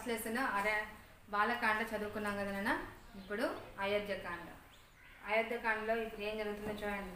first lesson అరే బాలకాండ చదువుకున్నాం కదా నాన్న ఇప్పుడు అయోధ్యకాండ అయోధ్యకాండలో ఇప్పుడు ఏం జరుగుతుందో చూడండి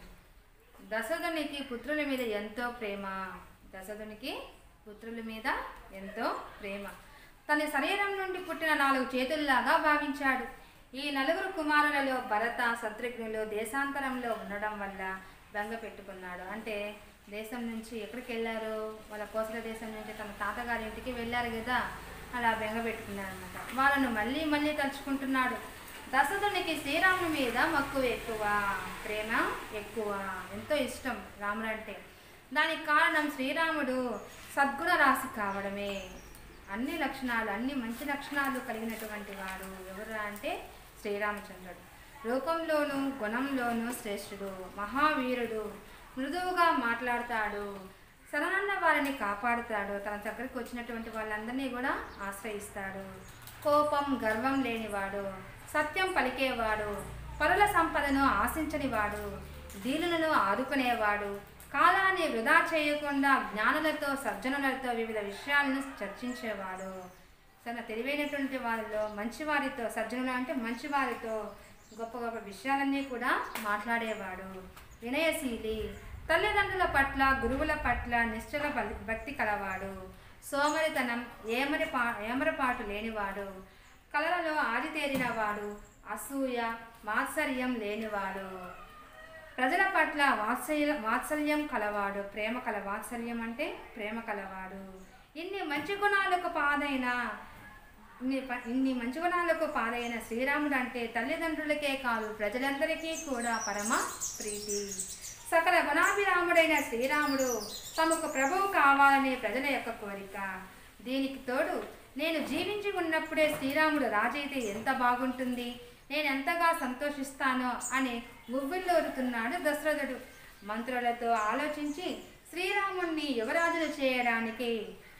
దశరథునికి పుత్రుల మీద ఎంతో ప్రేమ దశరథునికి పుత్రుల మీద ఎంతో ప్రేమ తన శరీరం నుండి పుట్టిన నాలుగు చేతుల్లాగా భావించాడు ఈ నలుగురు కుమారులలో భరత శత్రుఘ్నులు దేశాంతరంలో ఉండడం వల్ల బెంగ పెట్టుకున్నాడు అంటే దేశం నుంచి ఎక్కడికి వెళ్ళారు వాళ్ళ కోసల దేశం నుంచి తమ తాతగారి ఇంటికి వెళ్ళారు కదా అలా బెంగ పెట్టుకున్నాడు అనమాట వాళ్ళను మళ్ళీ మళ్ళీ తలుచుకుంటున్నాడు దశరథునికి శ్రీరాముని మీద మక్కువ ఎక్కువ ప్రేమ ఎక్కువ ఎంతో ఇష్టం రాముడు అంటే దానికి కారణం శ్రీరాముడు సద్గుణ రాశి కావడమే అన్ని లక్షణాలు అన్ని మంచి లక్షణాలు కలిగినటువంటి వాడు ఎవరు అంటే శ్రీరామచంద్రుడు రూపంలోను గుణంలోను శ్రేష్ఠుడు మహావీరుడు మృదువుగా మాట్లాడతాడు శరణన్న వారిని కాపాడుతాడు తన దగ్గరికి వచ్చినటువంటి వాళ్ళందరినీ కూడా ఆశ్రయిస్తాడు కోపం గర్వం లేనివాడు సత్యం పలికేవాడు పరుల సంపదను ఆశించనివాడు దీనులను ఆదుకునేవాడు కాలాన్ని వృధా చేయకుండా జ్ఞానులతో సజ్జనులతో వివిధ విషయాలను చర్చించేవాడు తన తెలివైనటువంటి వారిలో మంచివారితో సజ్జనులు అంటే మంచివారితో గొప్ప గొప్ప విషయాలన్నీ కూడా మాట్లాడేవాడు వినయశీలి తల్లిదండ్రుల పట్ల గురువుల పట్ల నిశ్చల బలి- భక్తి కలవాడు సోమరితనం ఏమరి పా ఏమరపాటు లేనివాడు కళలలో ఆరితేరినవాడు అసూయ మాత్సర్యం లేనివాడు ప్రజల పట్ల వాత్సల్య వాత్సల్యం కలవాడు ప్రేమ కల వాత్సల్యం అంటే ప్రేమ కలవాడు ఇన్ని మంచి గుణాలకు పాదైన ఇన్ని ప- ఇన్ని మంచి గుణాలకు పాదైన శ్రీరాముడు అంటే తల్లిదండ్రులకే కాదు ప్రజలందరికీ కూడా పరమ ప్రీతి సకల గుణాభిరాముడైన శ్రీరాముడు తమకు ప్రభువు కావాలనే ప్రజల యొక్క కోరిక దీనికి తోడు నేను జీవించి ఉన్నప్పుడే శ్రీరాముడు రాజైతే ఎంత బాగుంటుంది నేను ఎంతగా సంతోషిస్తానో అని ఉవ్విల్లోరుతున్నాడు దశరథుడు మంత్రులతో ఆలోచించి శ్రీరాముణ్ణి యువరాజులు చేయడానికి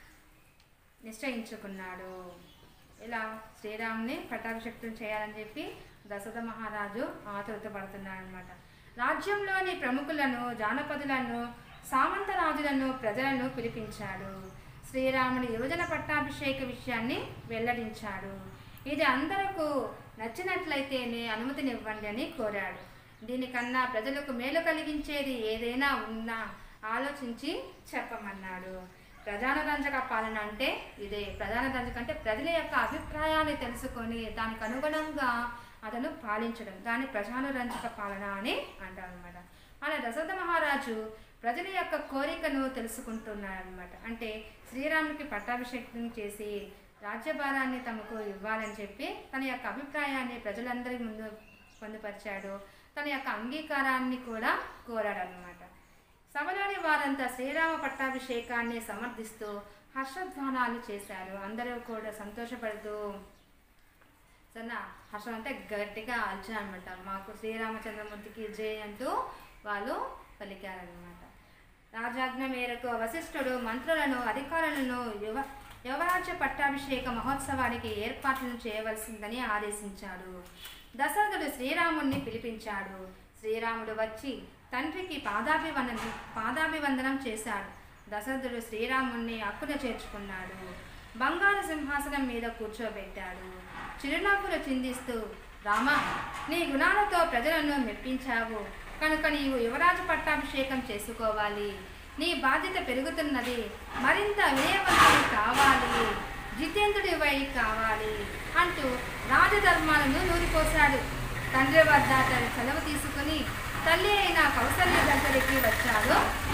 నిశ్చయించుకున్నాడు ఇలా శ్రీరాముని పట్టాభిషక్తులు చేయాలని చెప్పి దశరథ మహారాజు ఆతురత పడుతున్నాడు అనమాట రాజ్యంలోని ప్రముఖులను జానపదులను సామంత రాజులను ప్రజలను పిలిపించాడు శ్రీరాముని యువజన పట్టాభిషేక విషయాన్ని వెల్లడించాడు ఇది అందరకు నచ్చినట్లయితేనే అనుమతినివ్వండి అని కోరాడు దీనికన్నా ప్రజలకు మేలు కలిగించేది ఏదైనా ఉన్నా ఆలోచించి చెప్పమన్నాడు ప్రధానరంజక పాలన అంటే ఇదే ప్రధాన రంజక అంటే ప్రజల యొక్క అభిప్రాయాన్ని తెలుసుకొని దానికి అనుగుణంగా అతను పాలించడం దాన్ని ప్రధాన రంజక పాలన అని అంటారు అనమాట అలా దశరథ మహారాజు ప్రజల యొక్క కోరికను తెలుసుకుంటున్నాడు అనమాట అంటే శ్రీరామునికి పట్టాభిషేకం చేసి రాజ్యభారాన్ని తమకు ఇవ్వాలని చెప్పి తన యొక్క అభిప్రాయాన్ని ప్రజలందరి ముందు పొందుపరిచాడు తన యొక్క అంగీకారాన్ని కూడా కోరాడు అనమాట సభలోని వారంతా శ్రీరామ పట్టాభిషేకాన్ని సమర్థిస్తూ హర్షధ్వానాలు చేశారు అందరూ కూడా సంతోషపడుతూ సన్న హర్షం అంటే గట్టిగా అరిచారు అనమాట మాకు శ్రీరామచంద్రమూర్తికి జై అంటూ వాళ్ళు పలికారనమాట రాజాజ్ఞ మేరకు వశిష్ఠుడు మంత్రులను అధికారులను యువ యువరాజ్య పట్టాభిషేక మహోత్సవానికి ఏర్పాట్లను చేయవలసిందని ఆదేశించాడు దశరథుడు శ్రీరాముణ్ణి పిలిపించాడు శ్రీరాముడు వచ్చి తండ్రికి పాదాభివందన పాదాభివందనం చేశాడు దశరథుడు శ్రీరాముణ్ణి అక్కున చేర్చుకున్నాడు బంగారు సింహాసనం మీద కూర్చోబెట్టాడు చిరునవ్వులు చిందిస్తూ రామా నీ గుణాలతో ప్రజలను మెప్పించావు కనుక నీవు యువరాజు పట్టాభిషేకం చేసుకోవాలి నీ బాధ్యత పెరుగుతున్నది మరింత వినయవంతుడు కావాలి జితేంద్రుడివై కావాలి అంటూ రాజధర్మాలను నూరిపోశాడు తండ్రి వద్ద తన సెలవు తీసుకుని తల్లి అయిన కౌసల్య దగ్గరికి వచ్చాడు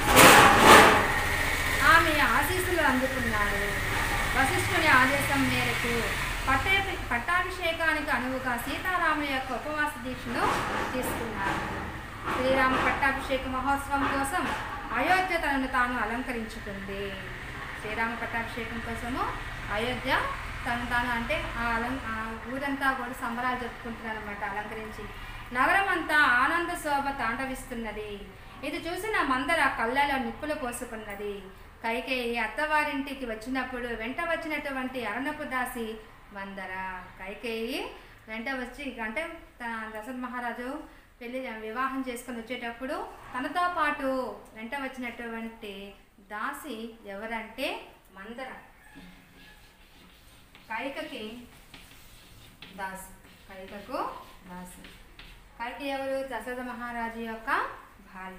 ఆమె ఆశీస్సులు అందుకున్నాడు వశిష్ఠుని ఆదేశం మేరకు పట్టే పట్టాభిషేకానికి అనువుగా సీతారాముల యొక్క ఉపవాస దీక్షను తీసుకున్నారు శ్రీరామ పట్టాభిషేక మహోత్సవం కోసం అయోధ్య తనను తాను అలంకరించుకుంది శ్రీరామ పట్టాభిషేకం కోసము అయోధ్య తను తాను అంటే ఆ అలం ఆ ఊరంతా కూడా సంబరాలు జరుపుకుంటున్నారు అనమాట అలంకరించి నగరం అంతా ఆనంద శోభ తాండవిస్తున్నది ఇది చూసిన మందర కళ్ళలో నిప్పులు పోసుకున్నది కైకేయి అత్తవారింటికి వచ్చినప్పుడు వెంట వచ్చినటువంటి అరణపు దాసి మందర కైకేయి వెంట వచ్చి అంటే త- దశరథ మహారాజు పెళ్లి వివాహం చేసుకొని వచ్చేటప్పుడు తనతో పాటు వెంట వచ్చినటువంటి దాసి ఎవరంటే మందర కైకకి దాసు కైకకు దాసు కైక ఎవరు దశరథ మహారాజు యొక్క భార్య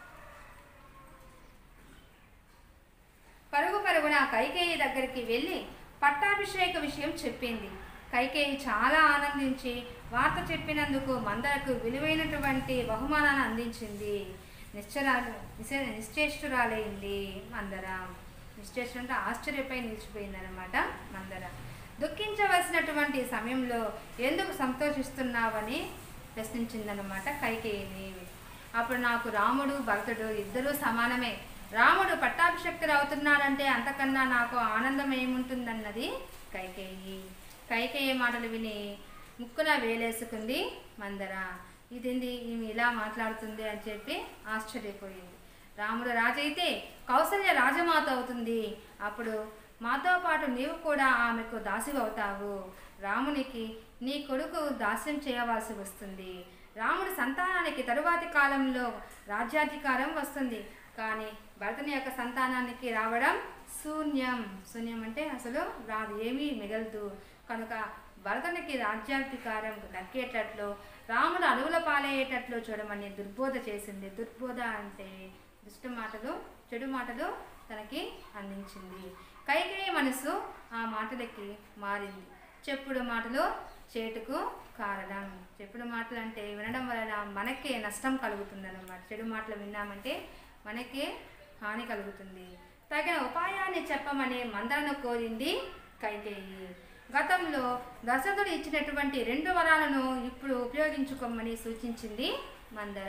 పరుగు పరుగున కైకేయి దగ్గరికి వెళ్ళి పట్టాభిషేక విషయం చెప్పింది కైకేయి చాలా ఆనందించి వార్త చెప్పినందుకు మందరకు విలువైనటువంటి బహుమానాన్ని అందించింది నిశ్చరాలు నిశ్చ- నిశ్చేష్టురాలైంది మందర నిశ్చేష్టు అంటే ఆశ్చర్యపై నిలిచిపోయిందనమాట మందర దుఃఖించవలసినటువంటి సమయంలో ఎందుకు సంతోషిస్తున్నావని ప్రశ్నించిందనమాట కైకేయిని అప్పుడు నాకు రాముడు భరతుడు ఇద్దరూ సమానమే రాముడు పట్టాభిషక్తుడు అవుతున్నాడంటే అంతకన్నా నాకు ఆనందం ఏముంటుందన్నది కైకేయి కైకేయి మాటలు విని ముక్కున వేలేసుకుంది మందర ఇదేంది ఈమె ఇలా మాట్లాడుతుంది అని చెప్పి ఆశ్చర్యపోయింది రాముడు రాజైతే కౌసల్య రాజమాత అవుతుంది అప్పుడు మాతో పాటు నీవు కూడా ఆమెకు దాసివి అవుతావు రామునికి నీ కొడుకు దాస్యం చేయవలసి వస్తుంది రాముడి సంతానానికి తరువాతి కాలంలో రాజ్యాధికారం వస్తుంది కానీ భరతుని యొక్క సంతానానికి రావడం శూన్యం శూన్యం అంటే అసలు రాదు ఏమీ మిగలదు కనుక భరతునికి రాజ్యాధికారం దక్కేటట్లు రాముడు అడవుల పాలయ్యేటట్లు చూడమని దుర్బోధ చేసింది దుర్బోధ అంటే దుష్ట మాటలు చెడు మాటలు తనకి అందించింది కైకేయి మనసు ఆ మాటలకి మారింది చెప్పుడు మాటలు చేటుకు కారణం చెప్పుడు మాటలు అంటే వినడం వలన మనకే నష్టం కలుగుతుంది అన్నమాట చెడు మాటలు విన్నామంటే మనకే హాని కలుగుతుంది తగిన ఉపాయాన్ని చెప్పమని మందరను కోరింది కైకేయి గతంలో దశరథుడు ఇచ్చినటువంటి రెండు వరాలను ఇప్పుడు ఉపయోగించుకోమని సూచించింది మందర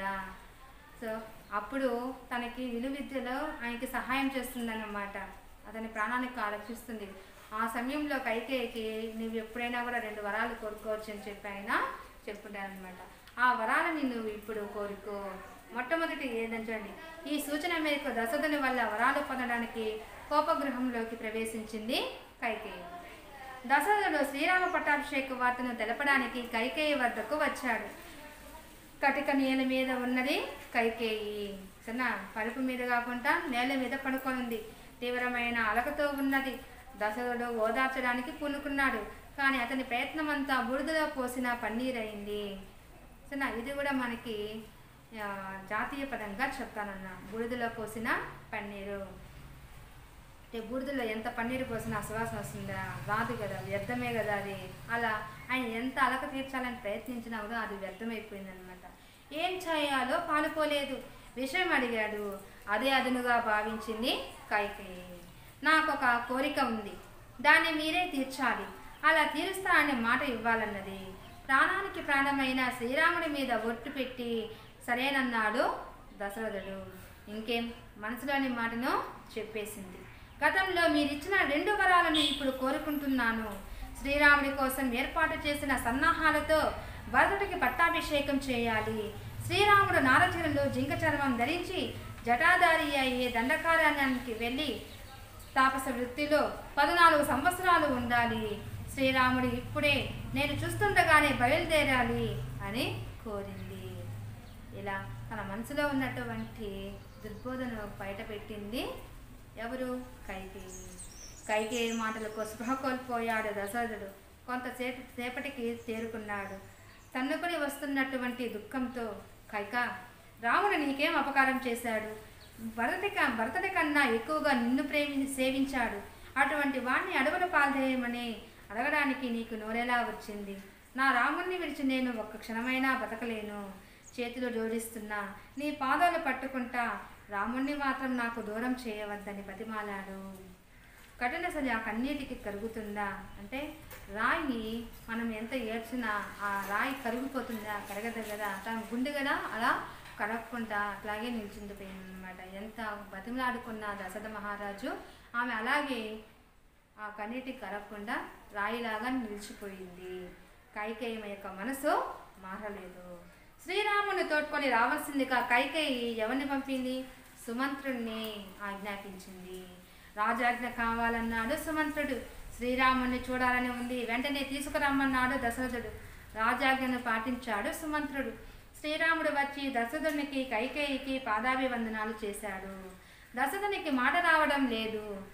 సో అప్పుడు తనకి విలువిద్యలో ఆయనకి సహాయం చేస్తుందన్నమాట అతని ప్రాణానికి రక్షిస్తుంది ఆ సమయంలో కైకేయికి నువ్వు ఎప్పుడైనా కూడా రెండు వరాలు కోరుకోవచ్చు అని చెప్పి ఆయన చెప్పుంటారనమాట ఆ వరాలని నువ్వు ఇప్పుడు కోరుకో మొట్టమొదటి ఏదని చూడండి ఈ సూచన మేరకు దశరథుని వల్ల వరాలు పొందడానికి కోపగృహంలోకి ప్రవేశించింది కైకేయి దశరథుడు శ్రీరామ పట్టాభిషేక వార్తను తెలపడానికి కైకేయి వద్దకు వచ్చాడు కటిక నేల మీద ఉన్నది కైకేయి చిన్న పరుపు మీద కాకుండా నేల మీద పడుకొనుంది తీవ్రమైన అలకతో ఉన్నది దశరథుడు ఓదార్చడానికి పూనుకున్నాడు కానీ అతని ప్రయత్నం అంతా బురదలో పోసిన పన్నీరైంది చిన్న ఇది కూడా మనకి ఆ, జాతీయ పదంగా చెప్తానన్న బురదలో పోసిన పన్నీరు అంటే బూడిదలో ఎంత పన్నీరు పోసినా సువాసన వస్తుందా రాదు కదా వ్యర్థమే కదా అది అలా ఆయన ఎంత అలక తీర్చాలని ప్రయత్నించినా కూడా అది వ్యర్థమైపోయింది అనమాట ఏం చేయాలో పాలుపోలేదు విషయం అడిగాడు అదే అదునుగా భావించింది కైకేయి నాకు ఒక కోరిక ఉంది దాన్ని మీరే తీర్చాలి అలా తీరుస్తా అనే మాట ఇవ్వాలన్నది ప్రాణానికి ప్రాణమైన శ్రీరాముడి మీద ఒట్టు పెట్టి సరేనన్నాడు దశరథుడు ఇంకేం మనసులోని మాటను చెప్పేసింది గతంలో మీరిచ్చిన రెండు వరాలను ఇప్పుడు కోరుకుంటున్నాను శ్రీరాముడి కోసం ఏర్పాటు చేసిన సన్నాహాలతో భరతుడికి పట్టాభిషేకం చేయాలి శ్రీరాముడు నారచరులు జింక చర్మం ధరించి జటాధారి అయ్యే దండకారణ్యానికి వెళ్ళి తాపస వృత్తిలో పద్నాలుగు సంవత్సరాలు ఉండాలి శ్రీరాముడు ఇప్పుడే నేను చూస్తుండగానే బయలుదేరాలి అని కోరింది ఇలా తన మనసులో ఉన్నటువంటి దుర్బోధను బయటపెట్టింది ఎవరు కైకేయి కైకేయి మాటలకు స్పృహ కోల్పోయాడు దశరథుడు కొంతసేపు సేపటికి తేరుకున్నాడు తన్నుకుని వస్తున్నటువంటి దుఃఖంతో కైక రాముడు నీకేం అపకారం చేశాడు భరతి క- భరతుడి కన్నా ఎక్కువగా నిన్ను ప్రేమి సేవించాడు అటువంటి వాణ్ణి అడవుల పాల్దేయమని అడగడానికి నీకు నోరెలా వచ్చింది నా రాముణ్ణి విడిచి నేను ఒక్క క్షణమైనా బతకలేను చేతులు జోడిస్తున్నా నీ పాదాలు పట్టుకుంటా రాముణ్ణి మాత్రం నాకు దూరం చేయవద్దని బతిమాలాడు కఠిన సరి ఆ కన్నీటికి కరుగుతుందా అంటే రాయిని మనం ఎంత ఏడ్చినా ఆ రాయి కరిగిపోతుందా కరగదు కదా తన గుండె కదా అలా కరగకుండా అట్లాగే నిల్చుండిపోయింది అనమాట ఎంత బతిమలాడుకున్న దశరథ మహారాజు ఆమె అలాగే ఆ కన్నీటికి కరగకుండా రాయిలాగా నిలిచిపోయింది కైకేయి యొక్క మనసు మారలేదు శ్రీరాముని తోడ్కొని రావాల్సిందిగా కైకేయి ఎవరిని పంపింది సుమంత్రుణ్ణి ఆజ్ఞాపించింది రాజాజ్ఞ కావాలన్నాడు సుమంత్రుడు శ్రీరాముని చూడాలని ఉంది వెంటనే తీసుకురమ్మన్నాడు దశరథుడు రాజాజ్ఞను పాటించాడు సుమంత్రుడు శ్రీరాముడు వచ్చి దశరథునికి కైకేయికి పాదాభివందనాలు చేశాడు దశరథునికి మాట రావడం లేదు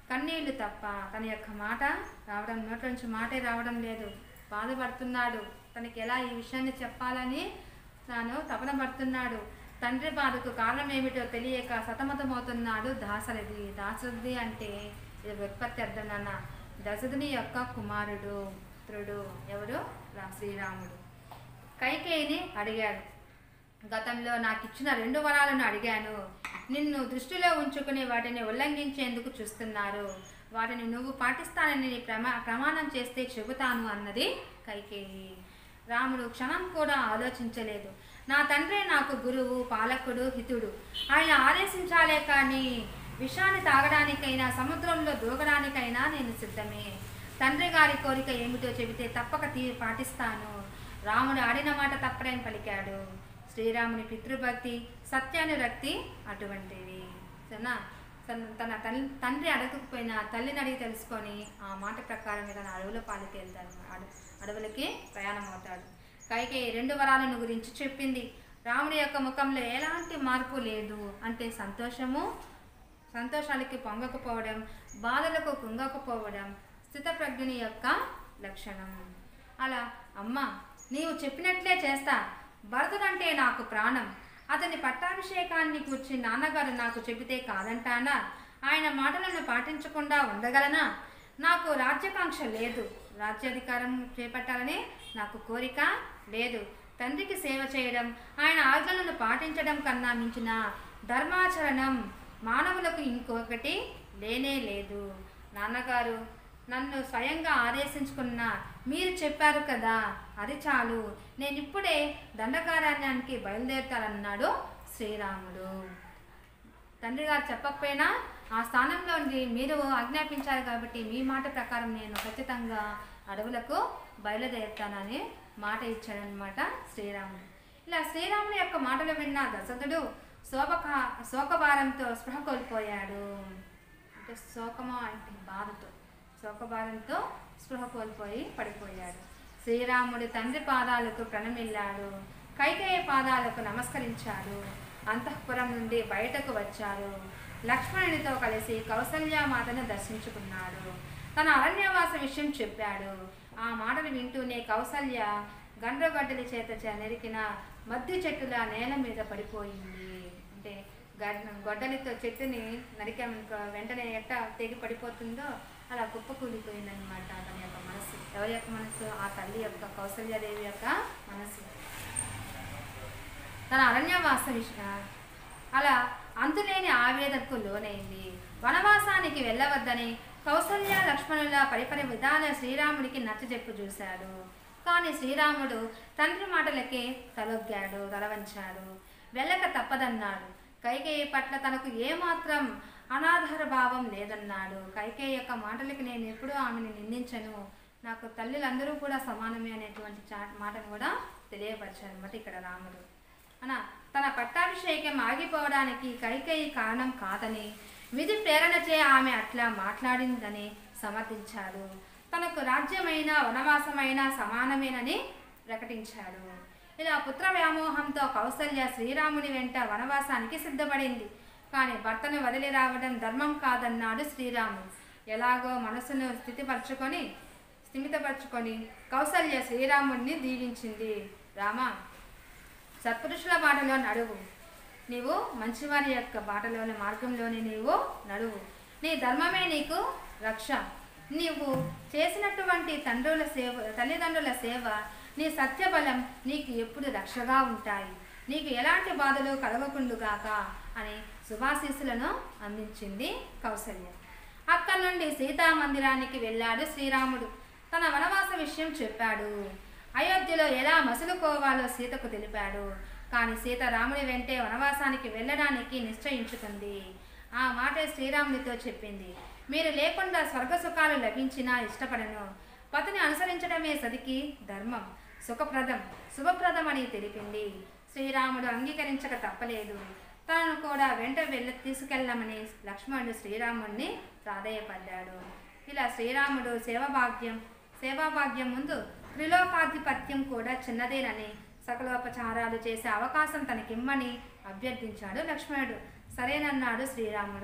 కన్నీళ్లు తప్ప తన యొక్క మాట రావడం నోట్ల నుంచి మాటే రావడం లేదు బాధపడుతున్నాడు తనకి ఎలా ఈ విషయాన్ని చెప్పాలని తాను తపన పడుతున్నాడు తండ్రి బాధకు కారణం ఏమిటో తెలియక సతమతమవుతున్నాడు దాసరథి దాసరథి అంటే ఇది వ్యుత్పత్తి అర్థం నాన్న దశరథుని యొక్క కుమారుడు పుత్రుడు ఎవరు రా- శ్రీరాముడు కైకేయిని అడిగాడు గతంలో నాకు ఇచ్చిన రెండు వరాలను అడిగాను నిన్ను దృష్టిలో ఉంచుకుని వాటిని ఉల్లంఘించేందుకు చూస్తున్నారు వాటిని నువ్వు పాటిస్తానని నీ ప్రమా ప్రమాణం చేస్తే చెబుతాను అన్నది కైకేయి రాముడు క్షణం కూడా ఆలోచించలేదు నా తండ్రి నాకు గురువు పాలకుడు హితుడు ఆయన ఆదేశించాలే కానీ విషాన్ని తాగడానికైనా సముద్రంలో దూకడానికైనా నేను సిద్ధమే తండ్రి గారి కోరిక ఏమిటో చెబితే తప్పక తీ పాటిస్తాను రాముడు ఆడిన మాట తప్పడని పలికాడు శ్రీరాముని పితృభక్తి సత్యానురక్తి అటువంటివి సరేనా తన తన తల్లి తండ్రి అడగకపోయినా తల్లిని అడిగి తెలుసుకొని ఆ మాట ప్రకారం తన అడవుల పాలకి వెళ్తాడు అడ- అడవులకి ప్రయాణం అవుతాడు కైకేయి రెండు వరాలను గురించి చెప్పింది రాముడి యొక్క ముఖంలో ఎలాంటి మార్పు లేదు అంటే సంతోషము సంతోషాలకి పొంగకపోవడం బాధలకు కుంగకపోవడం స్థితప్రజ్ఞుని యొక్క లక్షణం అలా అమ్మ నీవు చెప్పినట్లే చేస్తా భరతుడంటే నాకు ప్రాణం అతని పట్టాభిషేకాన్ని కూర్చి నాన్నగారు నాకు చెబితే కాదంటానా ఆయన మాటలను పాటించకుండా ఉండగలనా నాకు రాజ్యాకాంక్ష లేదు రాజ్యాధికారం చేపట్టాలని నాకు కోరిక లేదు తండ్రికి సేవ చేయడం ఆయన ఆజ్ఞలను పాటించడం కన్నా మించిన ధర్మాచరణం మానవులకు ఇంకొకటి లేనే లేదు నాన్నగారు నన్ను స్వయంగా ఆదేశించుకున్న మీరు చెప్పారు కదా అది చాలు నేను ఇప్పుడే దండకారణ్యానికి బయలుదేరుతానన్నాడు శ్రీరాముడు తండ్రి గారు చెప్పకపోయినా ఆ స్థానంలో ఉండి మీరు ఆజ్ఞాపించారు కాబట్టి మీ మాట ప్రకారం నేను ఖచ్చితంగా అడవులకు బయలుదేరుతానని మాట ఇచ్చాడనమాట శ్రీరాముడు ఇలా శ్రీరాముని యొక్క మాటలు విన్న దశరథుడు శోభక శోకభారంతో స్పృహ కోల్పోయాడు అంటే శోకము అంటే బాధతో శోకభారంతో స్పృహ కోల్పోయి పడిపోయాడు శ్రీరాముడి తండ్రి పాదాలకు ప్రణమిల్లాడు కైకేయ పాదాలకు నమస్కరించాడు అంతఃపురం నుండి బయటకు వచ్చాడు లక్ష్మణునితో కలిసి కౌసల్యామాతను దర్శించుకున్నాడు తన అరణ్యవాస విషయం చెప్పాడు ఆ మాటలు వింటూనే కౌసల్య గండ్రగడ్డలి చేత చ- నెరికిన మద్ది చెట్టుల నేల మీద పడిపోయింది అంటే గడ్ గొడ్డలితో చెట్టుని నరికామనుకో వెంటనే ఎట్ట తెగి పడిపోతుందో అలా కుప్ప కూలిపోయిందనమాట తన యొక్క మనసు ఎవరి యొక్క మనసు ఆ తల్లి యొక్క కౌసల్యాదేవి యొక్క మనసు తన అరణ్యవాస విష అలా అంతులేని ఆవేదనకు లోనైంది వనవాసానికి వెళ్ళవద్దని కౌసల్య లక్ష్మణుల పరిపరి విధాల శ్రీరాముడికి నచ్చజెప్పు చూశాడు కానీ శ్రీరాముడు తండ్రి మాటలకే తలొగ్గాడు తలవంచాడు వెళ్ళక తప్పదన్నాడు కైకేయి పట్ల తనకు ఏమాత్రం అనాధార భావం లేదన్నాడు కైకేయి యొక్క మాటలకి నేను ఎప్పుడూ ఆమెను నిందించను నాకు తల్లులందరూ కూడా సమానమే అనేటువంటి చా మాటను కూడా తెలియపరిచాడు అనమాట ఇక్కడ రాముడు అన తన పట్టాభిషేకం ఆగిపోవడానికి కైకేయి కారణం కాదని విధి ప్రేరణచే ఆమె అట్లా మాట్లాడిందని సమర్థించాడు తనకు రాజ్యమైన వనవాసమైన సమానమేనని ప్రకటించాడు ఇలా పుత్ర వ్యామోహంతో కౌసల్య శ్రీరాముని వెంట వనవాసానికి సిద్ధపడింది కానీ భర్తను వదిలి రావడం ధర్మం కాదన్నాడు శ్రీరాముడు ఎలాగో మనసును స్థితిపరచుకొని స్థిమితపరచుకొని కౌసల్య శ్రీరాముడిని దీవించింది రామా సత్పురుషుల బాటలో నడువు నీవు మంచివారి యొక్క బాటలోని మార్గంలోని నీవు నడువు నీ ధర్మమే నీకు రక్ష నీవు చేసినటువంటి తండ్రుల సేవ తల్లిదండ్రుల సేవ నీ సత్యబలం నీకు ఎప్పుడు రక్షగా ఉంటాయి నీకు ఎలాంటి బాధలు కలగకుండుగాక అని శుభాశీస్సులను అందించింది కౌసల్య అక్కడి నుండి సీతా మందిరానికి వెళ్ళాడు శ్రీరాముడు తన వనవాస విషయం చెప్పాడు అయోధ్యలో ఎలా మసులుకోవాలో సీతకు తెలిపాడు కానీ సీత రాముడి వెంటే వనవాసానికి వెళ్ళడానికి నిశ్చయించుకుంది ఆ మాట శ్రీరామునితో చెప్పింది మీరు లేకుండా స్వర్గ సుఖాలు లభించినా ఇష్టపడను పతిని అనుసరించడమే సతికి ధర్మం సుఖప్రదం శుభప్రదం అని తెలిపింది శ్రీరాముడు అంగీకరించక తప్పలేదు తాను కూడా వెంట వెళ్ళ తీసుకెళ్ళమని లక్ష్మణుడు శ్రీరాముడిని ప్రాధేయపడ్డాడు ఇలా శ్రీరాముడు సేవభాగ్యం సేవాభాగ్యం ముందు త్రిలోకాధిపత్యం కూడా చిన్నదేనని సకలోపచారాలు చేసే అవకాశం తనకిమ్మని అభ్యర్థించాడు లక్ష్మణుడు సరేనన్నాడు శ్రీరాముడు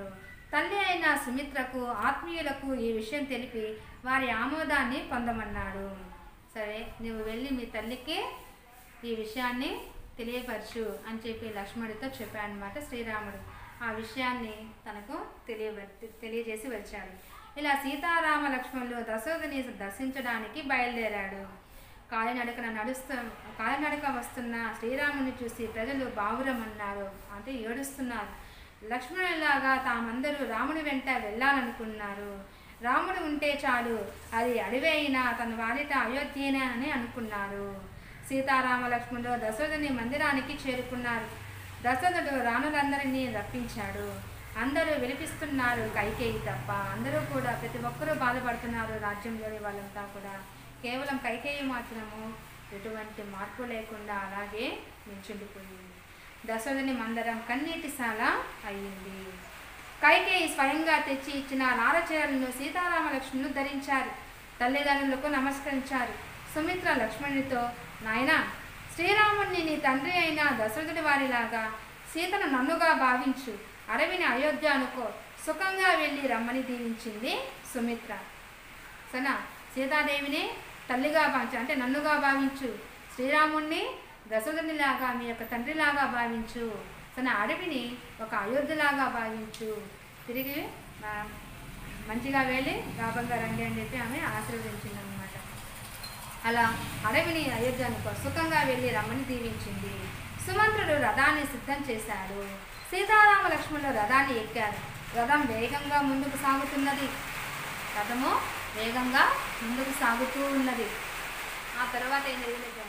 తల్లి అయిన సుమిత్రకు ఆత్మీయులకు ఈ విషయం తెలిపి వారి ఆమోదాన్ని పొందమన్నాడు సరే నువ్వు వెళ్ళి మీ తల్లికి ఈ విషయాన్ని తెలియపరచు అని చెప్పి లక్ష్మణుడితో చెప్పాడనమాట శ్రీరాముడు ఆ విషయాన్ని తనకు తెలియ తెలియజేసి వచ్చాడు ఇలా సీతారామ లక్ష్మణులు దశరథుని దర్శించడానికి బయలుదేరాడు కాలినడకన నడుస్తూ కాలినడక వస్తున్న శ్రీరాముని చూసి ప్రజలు బావురమన్నారు అంటే ఏడుస్తున్నారు లక్ష్మణులాగా తామందరూ రాముని వెంట వెళ్ళాలనుకున్నారు రాముడు ఉంటే చాలు అది అడవి అయినా తన వారిట అయోధ్యేనే అని అనుకున్నారు సీతారామ లక్ష్మణుడు దశరథుని మందిరానికి చేరుకున్నారు దశరథుడు రాణులందరినీ రప్పించాడు అందరూ విలిపిస్తున్నారు కైకేయి తప్ప అందరూ కూడా ప్రతి ఒక్కరూ బాధపడుతున్నారు రాజ్యంలోని వాళ్ళంతా కూడా కేవలం కైకేయి మాత్రము ఎటువంటి మార్పు లేకుండా అలాగే నిల్చుండిపోయింది దశరథుని మందరం కన్నీటిశాల అయ్యింది కైకేయి స్వయంగా తెచ్చి ఇచ్చిన నారచీరలను సీతారామ లక్ష్మణులు ధరించారు తల్లిదండ్రులకు నమస్కరించారు సుమిత్ర లక్ష్మణునితో నాయనా శ్రీరాముణ్ణి నీ తండ్రి అయిన దశరథుడి వారిలాగా సీతను నన్నుగా భావించు అడవిని అయోధ్య అనుకో సుఖంగా వెళ్ళి రమ్మని దీవించింది సుమిత్ర సనా సీతాదేవిని తల్లిగా భావించు అంటే నన్నుగా భావించు శ్రీరాముణ్ణి దశరథునిలాగా మీ యొక్క తండ్రిలాగా భావించు తన అడవిని ఒక అయోధ్యలాగా భావించు తిరిగి ఆ, మంచిగా వెళ్ళి లాభంగా రండి అని చెప్పి ఆమె ఆశీర్వదించింది అనమాట అలా అడవిని అయోధ్య అనుకో సుఖంగా వెళ్ళి రమ్మని దీవించింది సుమంత్రుడు రథాన్ని సిద్ధం చేశాడు సీతారామ లక్ష్మణులు రథాన్ని ఎక్కారు రథం వేగంగా ముందుకు సాగుతున్నది రథము వేగంగా ముందుకు సాగుతూ ఉన్నది ఆ తర్వాత ఏం జరిగింది